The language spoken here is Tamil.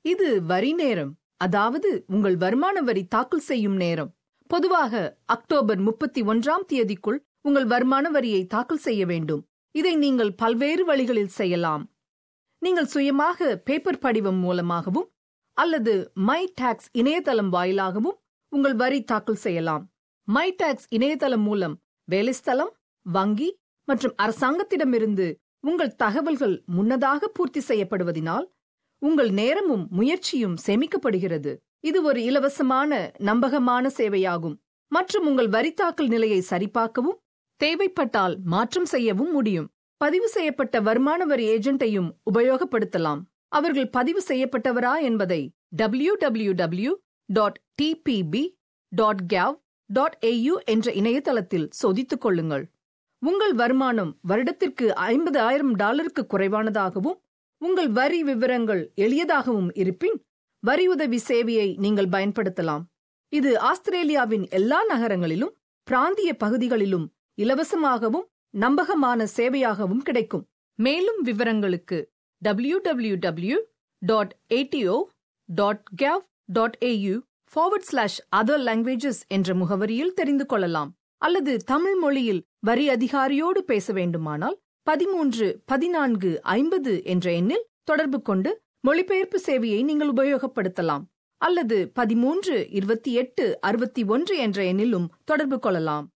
இது வரி நேரம் அதாவது உங்கள் வருமான வரி தாக்கல் செய்யும் நேரம் பொதுவாக அக்டோபர் முப்பத்தி ஒன்றாம் தேதிக்குள் உங்கள் வருமான வரியை தாக்கல் செய்ய வேண்டும் இதை நீங்கள் பல்வேறு வழிகளில் செய்யலாம் நீங்கள் சுயமாக பேப்பர் படிவம் மூலமாகவும் அல்லது மை டாக்ஸ் இணையதளம் வாயிலாகவும் உங்கள் வரி தாக்கல் செய்யலாம் மை டாக்ஸ் இணையதளம் மூலம் வேலைஸ்தலம் வங்கி மற்றும் அரசாங்கத்திடமிருந்து உங்கள் தகவல்கள் முன்னதாக பூர்த்தி செய்யப்படுவதினால் உங்கள் நேரமும் முயற்சியும் சேமிக்கப்படுகிறது இது ஒரு இலவசமான நம்பகமான சேவையாகும் மற்றும் உங்கள் வரி தாக்கல் நிலையை சரிபார்க்கவும் தேவைப்பட்டால் மாற்றம் செய்யவும் முடியும் பதிவு செய்யப்பட்ட வருமான வரி ஏஜென்ட்டையும் உபயோகப்படுத்தலாம் அவர்கள் பதிவு செய்யப்பட்டவரா என்பதை W W W dot DPP dot gov dot AU என்ற இணையதளத்தில் சோதித்துக் கொள்ளுங்கள் உங்கள் வருமானம் வருடத்திற்கு ஐம்பது ஆயிரம் டாலருக்கு குறைவானதாகவும் உங்கள் வரி விவரங்கள் எளியதாகவும் இருப்பின் வரி உதவி சேவையை நீங்கள் பயன்படுத்தலாம் இது ஆஸ்திரேலியாவின் எல்லா நகரங்களிலும் பிராந்திய பகுதிகளிலும் இலவசமாகவும் நம்பகமான சேவையாகவும் கிடைக்கும் மேலும் விவரங்களுக்கு W W W dot ATO dot gov dot AU forward slash other languages என்ற முகவரியில் தெரிந்து கொள்ளலாம் அல்லது தமிழ் மொழியில் வரி அதிகாரியோடு பேச வேண்டுமானால் பதிமூன்று பதினான்கு ஐம்பது என்ற எண்ணில் தொடர்பு கொண்டு மொழிபெயர்ப்பு சேவையை நீங்கள் உபயோகப்படுத்தலாம் அல்லது பதிமூன்று இருபத்தி எட்டு அறுபத்தி ஒன்று என்ற எண்ணிலும் தொடர்பு கொள்ளலாம்